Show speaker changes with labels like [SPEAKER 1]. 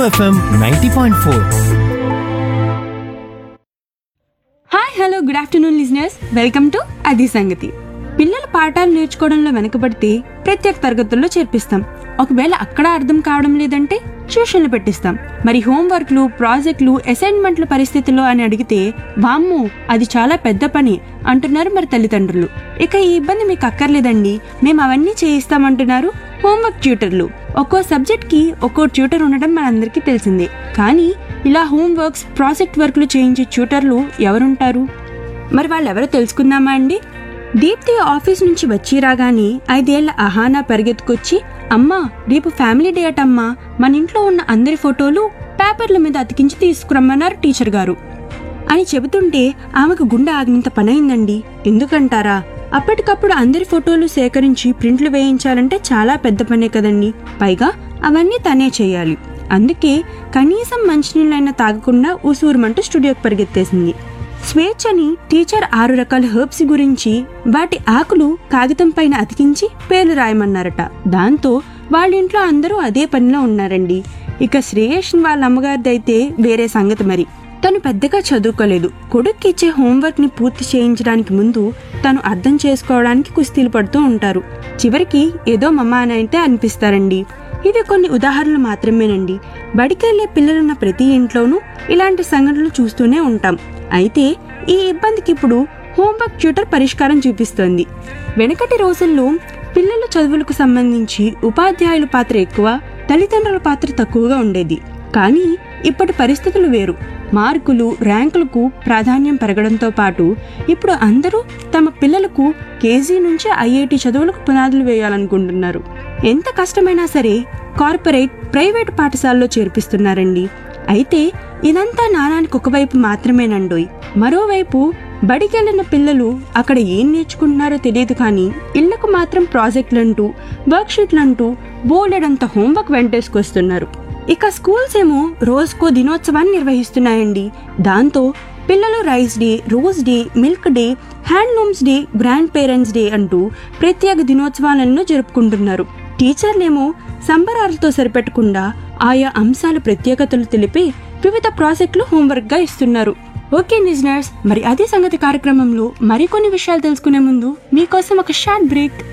[SPEAKER 1] FM ninety point four
[SPEAKER 2] hi hello good afternoon listeners welcome to అది సంగతి పిల్లలు పాఠాలు నేర్చుకోవడంలో వెనకబడితే ప్రత్యేక తరగతుల్లో చేర్పిస్తాం ఒకవేళ అక్కడ అర్థం కావడం లేదంటే ట్యూషన్లు పెట్టిస్తాం మరి హోంవర్క్లు ప్రాజెక్టులు అసైన్మెంట్ల పరిస్థితుల్లో అని అడిగితే వామ్మో అది చాలా పెద్ద పని అంటున్నారు మరి తల్లిదండ్రులు ఇక ఈ ఇబ్బంది మీకు అక్కర్లేదండి మేము అవన్నీ చేయిస్తామంటున్నారు హోంవర్క్ ట్యూటర్లు ఒక్కో సబ్జెక్ట్ కి ఒక్కో ట్యూటర్ ఉండడం మనందరికీ తెలిసిందే కానీ ఇలా హోంవర్క్స్ ప్రాజెక్ట్ వర్క్లు చేయించే ట్యూటర్లు ఎవరుంటారు మరి వాళ్ళెవరో తెలుసుకుందామా అండి దీప్తి ఆఫీస్ నుంచి వచ్చి రాగానే ఐదేళ్ల అహానా పరిగెత్తుకొచ్చి అమ్మా రేపు ఫ్యామిలీ డే అటమ్మా మన ఇంట్లో ఉన్న అందరి ఫోటోలు పేపర్ల మీద అతికించి తీసుకురమ్మన్నారు టీచర్ గారు అని చెబుతుంటే ఆమెకు గుండె ఆగినంత పనైందండి ఎందుకంటారా అప్పటికప్పుడు అందరి ఫోటోలు సేకరించి ప్రింట్లు వేయించాలంటే చాలా పెద్ద పనే కదండి పైగా అవన్నీ తనే చేయాలి అందుకే కనీసం మంచినీళ్ళైనా తాగకుండా ఉసూరుమంటూ స్టూడియోకి పరిగెత్తేసింది స్వేచ్ఛని టీచర్ ఆరు రకాల హెర్బ్స్ గురించి వాటి ఆకులు కాగితం పైన అతికించి పేర్లు రాయమన్నారట దాంతో వాళ్ళ ఇంట్లో అందరూ అదే పనిలో ఉన్నారండి ఇక శ్రేయస్ వాళ్ళ అమ్మగారిదైతే వేరే సంగతి మరి తను పెద్దగా చదువుకోలేదు కొడుక్కి ఇచ్చే హోంవర్క్ ని పూర్తి చేయించడానికి ముందు తను అర్థం చేసుకోవడానికి కుస్తీలు పడుతూ ఉంటారు చివరికి ఏదో మమ్మ అని అయితే అనిపిస్తారండి ఇవి కొన్ని ఉదాహరణలు మాత్రమేనండి బడికెళ్లే పిల్లలున్న ప్రతి ఇంట్లోనూ ఇలాంటి సంఘటనలు చూస్తూనే ఉంటాం అయితే ఈ ఇబ్బందికి ఇప్పుడు హోంవర్క్ ట్యూటర్ పరిష్కారం చూపిస్తోంది వెనకటి రోజుల్లో పిల్లల చదువులకు సంబంధించి ఉపాధ్యాయుల పాత్ర ఎక్కువ తల్లిదండ్రుల పాత్ర తక్కువగా ఉండేది కానీ ఇప్పటి పరిస్థితులు వేరు మార్కులు ర్యాంకులకు ప్రాధాన్యం పెరగడంతో పాటు ఇప్పుడు అందరూ తమ పిల్లలకు కేజీ నుంచి ఐఐటి చదువులకు పునాదులు వేయాలనుకుంటున్నారు ఎంత కష్టమైనా సరే కార్పొరేట్ ప్రైవేట్ పాఠశాలలో చేర్పిస్తున్నారండి అయితే ఇదంతా నానానికి ఒకవైపు మాత్రమేనండోయ్ మరోవైపు బడికెళ్లిన పిల్లలు అక్కడ ఏం నేర్చుకుంటున్నారో తెలియదు కానీ ఇళ్లకు మాత్రం ప్రాజెక్టులంటూ వర్క్షీట్లంటూ బోలెడంత హోంవర్క్ వెంటేసుకొస్తున్నారు ఇక స్కూల్స్ ఏమో రోజుకో దినోత్సవాన్ని నిర్వహిస్తున్నాయండి దాంతో పిల్లలు rice day rose day milk day handlooms day grandparents day అంటూ ప్రత్యేక దినోత్సవాలను జరుపుకుంటున్నారు టీచర్లేమో సంబరాలతో సరిపెట్టకుండా ఆయా అంశాల ప్రత్యేకతలు తెలిపి వివిధ ప్రాజెక్టులు హోంవర్క్గా ఇస్తున్నారు ఓకే లిజనర్స్ మరి అదే సంగతి కార్యక్రమంలో మరికొన్ని విషయాలు తెలుసుకునే ముందు మీకోసం ఒక షార్ట్ బ్రేక్